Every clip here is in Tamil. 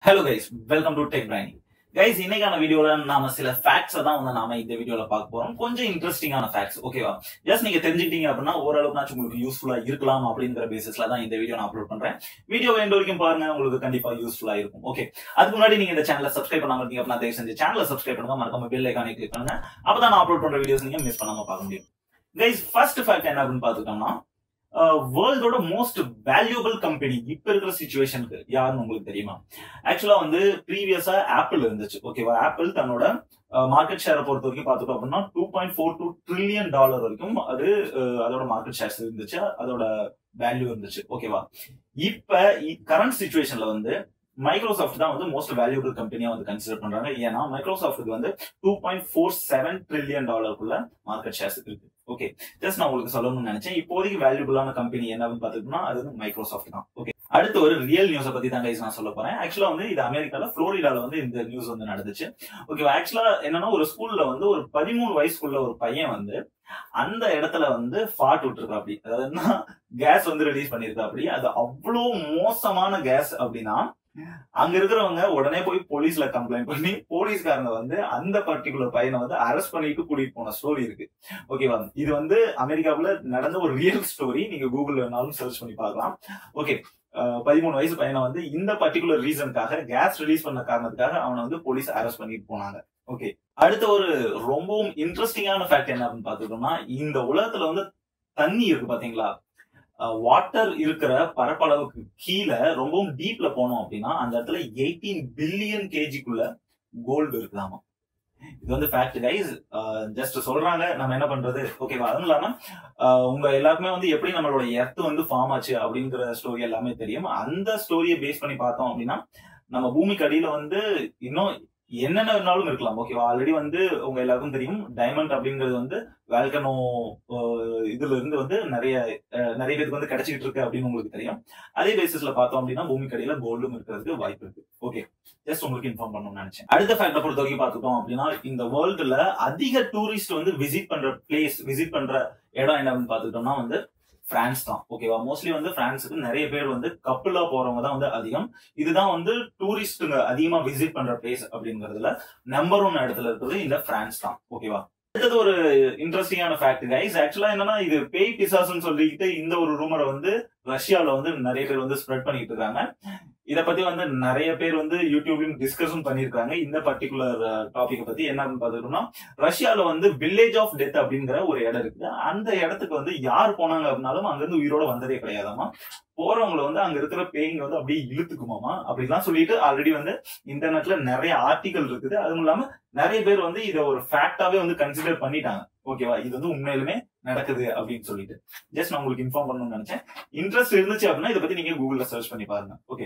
Hello guys welcome to Tech Brainy guys இன்னைக்கான வீடியோல நாம சில ஃபேக்ட்ஸ் தான் வந்து நாம இந்த வீடியோல பார்க்க போறோம் கொஞ்சம் இன்ட்ரெஸ்டிங்கான ஃபேக்ட்ஸ் ஓகேவா ஜஸ்ட் நீங்க தெரிஞ்சுக்கிட்டீங்க அப்படின்னா ஓரளவுக்கு உங்களுக்கு யூஸ்ஃபுல்லா இருக்கலாம் அப்படிங்கிற பேசிஸ்ல தான் இந்த வீடியோ நான் அப்லோட் பண்றேன் வீடியோ எண்ட் வரைக்கும் பாருங்க உங்களுக்கு கண்டிப்பா யூஸ்ஃபுல்லா இருக்கும் ஓகே அதுக்கு முன்னாடி நீங்க இந்த சேனலை சப்ஸ்கிரைப் பண்ணாம இருக்கீங்க அப்படின்னா தயவு செஞ்சு சேனலை சப்ஸ்கிரைப் பண்ணுங்க மறக்காம பெல் ஐக்கானை கிளிக் பண்ணுங்க அப்பதான் நான் அப்லோட் பண்ற வீடியோஸ் நீங்க மிஸ் பண்ணாம பார்க்க முடியும் கைஸ் ஃபர்ஸ்ட் ஃபேக்ட் என்ன அப்படின்னு பாத்துட்டோம்னா வேர்ல்டோட மோஸ்ட் வேல்யூபிள் கம்பெனி இப்ப இருக்கிற சுச்சுவேஷனுக்கு யாருன்னு உங்களுக்கு தெரியுமா ஆக்சுவலா வந்து ப்ரீவியஸா ஆப்பிள் இருந்துச்சு ஓகேவா ஆப்பிள் தன்னோட மார்க்கெட் ஷேரை பொறுத்த வரைக்கும் பார்த்துட்டோம் அப்படின்னா two point four two trillion dollar வரைக்கும் அது அஹ், அதோட மார்க்கெட் ஷேர்ஸ் இருந்துச்சு அதோட வேல்யூ இருந்துச்சு ஓகேவா இப்ப கரண்ட் சுச்சுவேஷன்ல வந்து மைக்ரோசாஃப்ட் தான் வந்து மோஸ்ட் வேல்யூபிள் கம்பெனியா வந்து கன்சிடர் பண்றாங்க ஏன்னா மைக்ரோசாஃப்ட்டுக்கு வந்து two point four seven trillion டாலருக்குள்ள மார்க்கெட் ஷேர்ஸ் இருக்கு ஓகே ஜஸ்ட் நான் உங்களுக்கு சொல்லணும்னு நினைச்சேன் இப்போதைக்கு வேல்யூபிளான கம்பெனி என்னன்னு பாத்துக்கிட்டோம்னா அது வந்து மைக்ரோசாஃப்ட் தான் ஓகே அடுத்து ஒரு ரியல் நியூஸை பத்தி தான் கைஸ் நான் சொல்ல போறேன் ஆக்சுவலா வந்து இது அமெரிக்கால புளோரிடால வந்து இந்த நியூஸ் வந்து நடந்துச்சு ஓகே ஆக்சுவலா என்னன்னா ஒரு ஸ்கூல்ல வந்து ஒரு பதிமூணு வயசுக்குள்ள ஒரு பையன் வந்து அந்த இடத்துல வந்து ஃபாட் விட்டுருக்கா அப்படி அதாவது கேஸ் வந்து ரிலீஸ் பண்ணிருக்கா அப்படி அது அவ்வளோ மோசமான கேஸ் அப்படின்னா அங்க இருக்கிறவங்க உடனே போய் போலீஸ்ல கம்ப்ளைண்ட் பண்ணி போலீஸ்காரங்க வந்து அந்த பர்டிகுலர் பையனை வந்து அரெஸ்ட் பண்ணிட்டு கூட்டிட்டு போன ஸ்டோரி இருக்கு ஓகேவா இது வந்து அமெரிக்காவுல நடந்த ஒரு ரியல் ஸ்டோரி நீங்க கூகுள்ல வேணாலும் சர்ச் பண்ணி பார்க்கலாம் ஓகே பதிமூணு வயசு பையனை வந்து இந்த பர்டிகுலர் ரீசனுக்காக கேஸ் ரிலீஸ் பண்ண காரணத்துக்காக அவனை வந்து போலீஸ் அரெஸ்ட் பண்ணிட்டு போனாங்க ஓகே அடுத்த ஒரு ரொம்பவும் இன்ட்ரெஸ்டிங்கான ஃபேக்ட் என்ன அப்படின்னு பாத்துக்கிட்டோம்னா இந்த உலகத்துல வந்து தண்ணி இருக்கு பாத்தீங்களா வாட்டர் இருக்கிற பரப்பளவுக்கு கீழே ரொம்பவும் டீப்ல போனோம் அப்படின்னா அந்த இடத்துல எயிட்டீன் பில்லியன் கேஜிக்குள்ள கோல்டு இருக்குதாமா இது வந்து ஃபேக்ட் கைஸ் ஜஸ்ட் சொல்றாங்க நம்ம என்ன பண்றது ஓகேவா அதுவும் இல்லாம ஆஹ் உங்க எல்லாருக்குமே வந்து எப்படி நம்மளோட எர்த் வந்து ஃபார்ம் ஆச்சு அப்படிங்கிற ஸ்டோரி எல்லாமே தெரியும் அந்த ஸ்டோரியை பேஸ் பண்ணி பார்த்தோம் அப்படின்னா நம்ம பூமிக்கு அடியில வந்து இன்னும் என்னென்ன வேணாலும் இருக்கலாம் ஓகேவா ஆல்ரெடி வந்து உங்க எல்லாருக்கும் தெரியும் டைமண்ட் அப்படிங்கிறது வந்து வேல்கனோ இதுல இருந்து வந்து நிறைய அஹ், நிறைய பேருக்கு வந்து கிடைச்சிட்டு இருக்கு அப்படின்னு உங்களுக்கு தெரியும் அதே பேசிஸ்ல பார்த்தோம் அப்படின்னா பூமிக்கு அடியில கோல்டும் இருக்கிறதுக்கு வாய்ப்பு இருக்கு ஓகே ஜஸ்ட் உங்களுக்கு இன்ஃபார்ம் பண்ணணும்னு நினைச்சேன் அடுத்த ஃபேக்ட பொறுத்த வரைக்கும் பார்த்துட்டோம் அப்படின்னா இந்த வேர்ல்டுல அதிக டூரிஸ்ட் வந்து விசிட் பண்ற பிளேஸ் விசிட் பண்ற இடம் என்ன அப்படின்னு பார்த்துக்கிட்டோம்னா வந்து பிரான்ஸ் தான் ஓகேவா மோஸ்ட்லி வந்து பிரான்ஸுக்கு நிறைய பேர் வந்து கப்பலா போறவங்க தான் வந்து அதிகம் இதுதான் வந்து டூரிஸ்ட்டுங்க அதிகமா விசிட் பண்ற பிளேஸ் அப்படிங்கறதுல நம்பர் ஒன் இடத்துல இருக்கிறது இந்த பிரான்ஸ் தான் ஓகேவா அடுத்தது ஒரு இன்ட்ரெஸ்டிங்கான ஃபேக்ட் கைஸ் ஆக்சுவலா என்னன்னா இது பேய் பிசாசுன்னு சொல்லிக்கிட்டு இந்த ஒரு ரூமரை வந்து ரஷ்யால வந்து நிறைய பேர் வந்து ஸ்ப்ரெட் பண்ணிட்டு இருக்காங்க இத பத்தி வந்து நிறைய பேர் வந்து யூடியூப்லயும் டிஸ்கஷன் பண்ணிருக்காங்க இந்த பர்டிகுலர் டாபிக் பத்தி என்னன்னு பாத்துக்கிட்டோம்னா ரஷ்யால வந்து வில்லேஜ் ஆஃப் டெத் அப்படிங்கிற ஒரு இடம் இருக்குது அந்த இடத்துக்கு வந்து யார் போனாங்க அப்படின்னாலும் அங்க இருந்து உயிரோட வந்ததே கிடையாதாமா போறவங்களை வந்து அங்க இருக்கிற பேய்ங்க வந்து அப்படியே இழுத்துக்குமாமா அப்படிலாம் சொல்லிட்டு ஆல்ரெடி வந்து இன்டர்நெட்ல நிறைய ஆர்டிகல் இருக்குது அதுவும் இல்லாம நிறைய பேர் வந்து இதை ஒரு ஃபேக்டாவே வந்து கன்சிடர் பண்ணிட்டாங்க ஓகேவா இது வந்து உண்மையிலுமே நடக்குது அப்படின்னு சொல்லிட்டு ஜஸ்ட் நான் உங்களுக்கு இன்ஃபார்ம் பண்ணணும்னு நினைச்சேன் இன்ட்ரெஸ்ட் இருந்துச்சு அப்படின்னா இதை பத்தி நீங்க கூகுள்ல சர்ச் பண்ணி பாருங்க ஓகே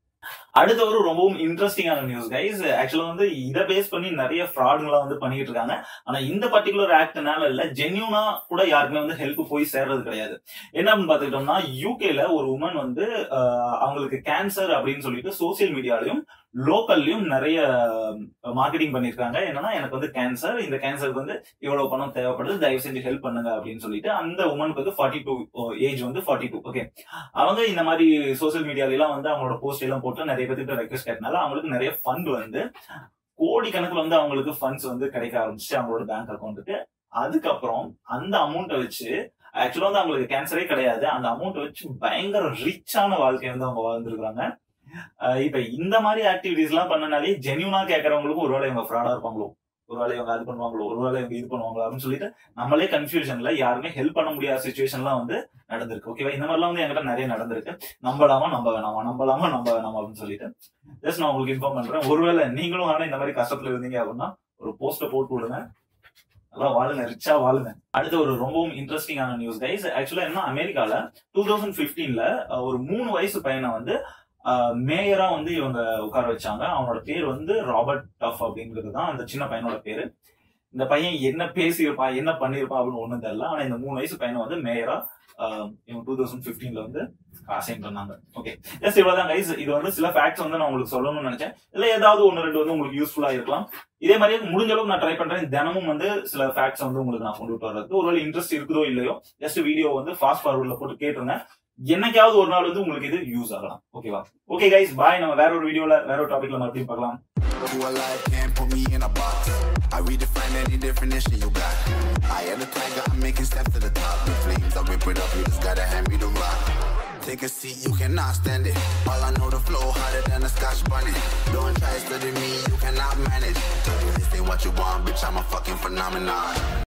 அடுத்த ஒரு ரொம்பவும் இன்ட்ரெஸ்டிங்கான நியூஸ் கைஸ் ஆக்சுவலா வந்து இதை பேஸ் பண்ணி நிறைய ஃப்ராடுங்களாம் வந்து பண்ணிட்டு இருக்காங்க ஆனா இந்த பர்டிகுலர் ஆக்ட்னால இல்ல ஜென்யூனா கூட யாருக்குமே வந்து ஹெல்ப் போய் சேர்றது கிடையாது என்ன அப்படின்னு பாத்துக்கிட்டோம்னா யூகேல ஒரு உமன் வந்து ஆஹ், அவங்களுக்கு கேன்சர் அப்படின்னு சொல்லிட்டு சோசியல் மீடியாலையும் லோக்கல்லையும் நிறைய மார்க்கெட்டிங் பண்ணிருக்காங்க என்னன்னா எனக்கு வந்து கேன்சர் இந்த கேன்சருக்கு வந்து இவ்வளவு பணம் தேவைப்படுது தயவு செஞ்சு ஹெல்ப் பண்ணுங்க அப்படின்னு சொல்லிட்டு அந்த உமனுக்கு வந்து ஃபார்ட்டி டூ ஏஜ் வந்து ஃபார்ட்டி டூ ஓகே அவங்க இந்த மாதிரி சோசியல் மீடியால எல்லாம் வந்து அவங்களோட போஸ்ட் எல்லாம் போட்டு நிறைய பேருக்கு ரெக்வஸ்ட் கேட்டனால அவங்களுக்கு நிறைய ஃபண்ட் வந்து கோடி கணக்குல வந்து அவங்களுக்கு ஃபண்ட்ஸ் வந்து கிடைக்க ஆரம்பிச்சு அவங்களோட பேங்க் அக்கௌண்ட்டுக்கு அதுக்கப்புறம் அந்த அமௌண்ட்டை வச்சு ஆக்சுவலா வந்து அவங்களுக்கு கேன்சரே கிடையாது அந்த அமௌண்ட் வச்சு பயங்கர ரிச்சான வாழ்க்கையை வந்து அவங்க வாழ்ந்துருக்காங்க அஹ் இப்ப இந்த மாதிரி ஆக்டிவிட்டிஸ் எல்லாம் பண்ணனாலே ஜென்யூனா கேட்கறவங்களுக்கும் ஒருவேளை இவங்க ஃப்ராடா இருப்பாங்களோ ஒருவேளை இவங்க அது பண்ணுவாங்களோ ஒருவேளை இவங்க இது பண்ணுவாங்களோ அப்படின்னு சொல்லிட்டு நம்மளே கன்ஃபியூஷன்ல யாருமே ஹெல்ப் பண்ண முடியாத சுச்சுவேஷன்லாம் வந்து நடந்திருக்கு ஓகேவா இந்த மாதிரிலாம் வந்து என்கிட்ட நிறைய நடந்திருக்கு நம்பலாமா நம்ப வேணாமா நம்பலாமா நம்ப வேணாமா அப்படின்னு சொல்லிட்டு ஜஸ்ட் நான் உங்களுக்கு இன்ஃபார்ம் பண்றேன் ஒருவேளை நீங்களும் ஆனா இந்த மாதிரி கஷ்டத்துல இருந்தீங்க அப்படின்னா ஒரு போஸ்ட போட்டு விடுங்க நல்லா வாழுங்க ரிச்சா வாழுங்க அடுத்து ஒரு ரொம்பவும் இன்ட்ரெஸ்டிங்கான நியூஸ் கைஸ் ஆக்சுவலா என்ன அமெரிக்கால டூ தௌசண்ட் பிப்டீன்ல ஒரு மூணு வயசு பையனை வந்து மேயரா வந்து இவங்க உட்கார வச்சாங்க அவனோட பேர் வந்து ராபர்ட் டஃப் அப்படிங்கிறது தான் அந்த சின்ன பையனோட பேரு இந்த பையன் என்ன பேசியிருப்பான் என்ன பண்ணியிருப்பான் அப்படின்னு ஒண்ணும் தெரியல ஆனா இந்த மூணு வயசு பையனை வந்து மேயரா இவங்க டூ தௌசண்ட் பிப்டீன்ல வந்து அசைன் பண்ணாங்க ஓகே ஜஸ்ட் இவ்வளவுதான் கைஸ் இது வந்து சில ஃபேக்ட்ஸ் வந்து நான் உங்களுக்கு சொல்லணும்னு நினைச்சேன் இல்ல ஏதாவது ஒன்னு ரெண்டு வந்து உங்களுக்கு யூஸ்ஃபுல்லா இருக்கலாம் இதே மாதிரியே முடிஞ்ச அளவுக்கு நான் ட்ரை பண்றேன் தினமும் வந்து சில ஃபேக்ட்ஸ் வந்து உங்களுக்கு நான் கொண்டு வர்றதுக்கு ஒருவேளை இன்ட்ரெஸ்ட் இருக்குதோ இல்லையோ ஜஸ்ட் வீடியோ வந்து ஃபாஸ்ட் ஃபார்வர்ட்ல போட்டு கேட்டுருங்க என்னைக்காவது ஒரு நாள் வந்து உங்களுக்கு இது யூஸ் ஆகலாம் ஓகேவா ஓகே கைஸ் பாய் நம்ம வேற ஒரு வீடியோல வேற ஒரு டாபிக்ல மறுபடியும் பார்க்கலாம் You alive, can't put me in a box. I redefine any definition you got. I am the tiger, I'm making steps to the top. The flames, I whip it up, you just gotta hand me the rock. Take a seat, you cannot stand it. All I know, the flow harder than a scotch bunny. Don't try studying me, you cannot manage. This ain't what you want, bitch, I'm a fucking phenomenon.